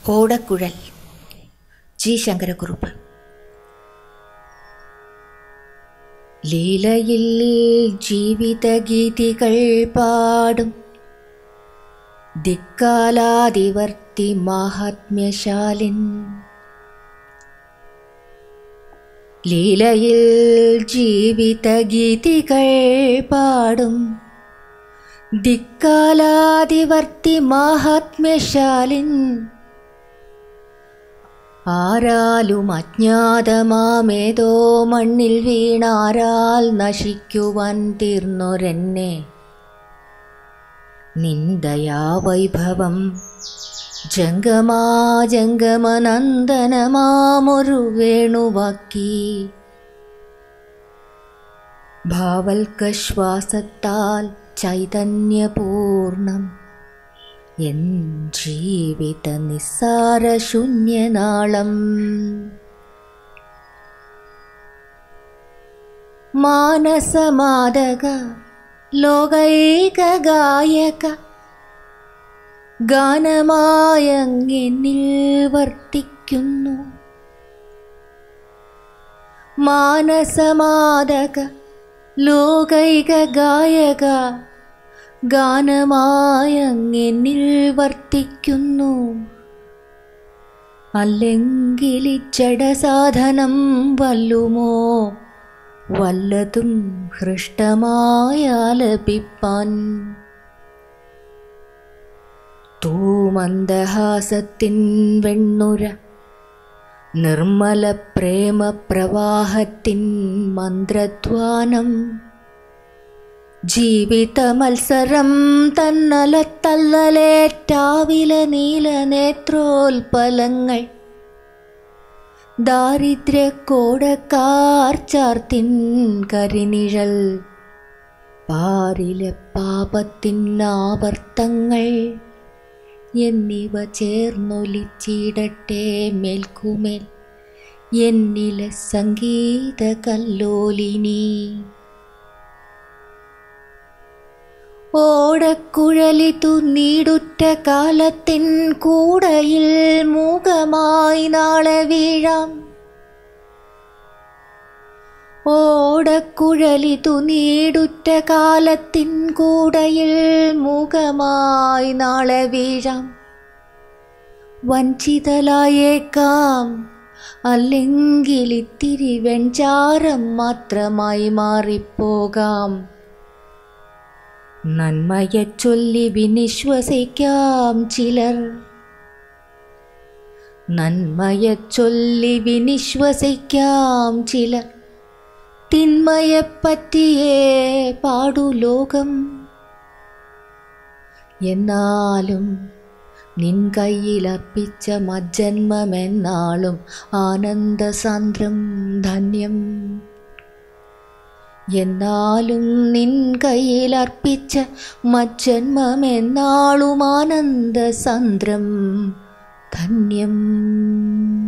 ഓടക്കുഴൽ ജി ശങ്കരക്കുറുപ്പ് ലീലയിൽ ജീവിതഗീതികൾ പാടും ദിക്കാലാതിവർത്തി മാഹാത്മ്യശാലിൻ ലീലയിൽ ജീവിതഗീതികൾ പാടും ദിക്കാലാതിവർത്തി മാഹാത്മ്യശാലിൻ ആരാലും അജ്ഞാതമാമേതോ മണ്ണിൽ വീണാരാൽ നശിക്കുവാൻ തീർന്നൊരെന്നെ നിന്ദയാ വൈഭവം ജംഗമാ ജംഗമനന്ദനമാമൊരു വേണുവാക്കി ഭാവൽക്കശ്വാസത്താൽ ചൈതന്യപൂർണം എൻ ജീവിത നിസ്സാര ശൂന്യനാളം മാനസമാതക ലോകൈക ഗായക ഗാനമായങ്ങിനിൽ വർത്തിക്കുന്നു മാനസമാതക ലോകൈക ഗായക ഗാനമായങ്ങിനിൽ വർത്തിക്കുന്നു അല്ലെങ്കിൽ ജഡസാധനം വല്ലുമോ വല്ലതും ഹൃഷ്ടമായാലപിപ്പാൻ തൂമന്ദഹാസത്തിൻ വെണ്ണുര നിർമ്മല പ്രേമപ്രവാഹത്തിൻ മന്ത്രധ്വാനം ജീവിത മത്സരം തന്നലത്തല്ലലേറ്റാവില നീല നേത്രോൽപലങ്ങൾ ദാരിദ്ര്യ കോടക്കാർ ചാർത്തിൻ കരിനിഴൽ പാരിലെ പാപത്തിൻ ആവർത്തങ്ങൾ എന്നിവ ചേർന്നൊലിച്ചിടട്ടെ മേൽക്കുമേൽ എന്നിലെ സംഗീത കല്ലോലിനി ഓടക്കുഴലിതു നീടുറ്റ കാലത്തിൻ കൂടയിൽ മൂകമായി നാളെ വീഴാം ഓടക്കുഴലിതു നീടുറ്റ കാലത്തിൻ കൂടയിൽ മൂകമായി നാളെ വീഴാം വഞ്ചിതലായേക്കാം അല്ലെങ്കിൽ ഇത്തിരി വെഞ്ചാരം മാത്രമായി മാറിപ്പോകാം നന്മയെ ചൊല്ലി വിനിശ്വസിക്കാം ചിലർ നന്മയെ ചൊല്ലി വിനിശ്വസിക്കാം ചിലർ തിന്മയെപ്പറ്റിയേ പാടു ലോകം എന്നാലും നിൻ കയ്യിലർപ്പിച്ച മജ്ജന്മമെന്നാളും ആനന്ദസാന്ദ്രം ധന്യം എന്നാലും നിൻ കയ്യിലർപ്പിച്ച മജ്ജന്മമെന്നാളും ആനന്ദസാന്ദ്രം ധന്യം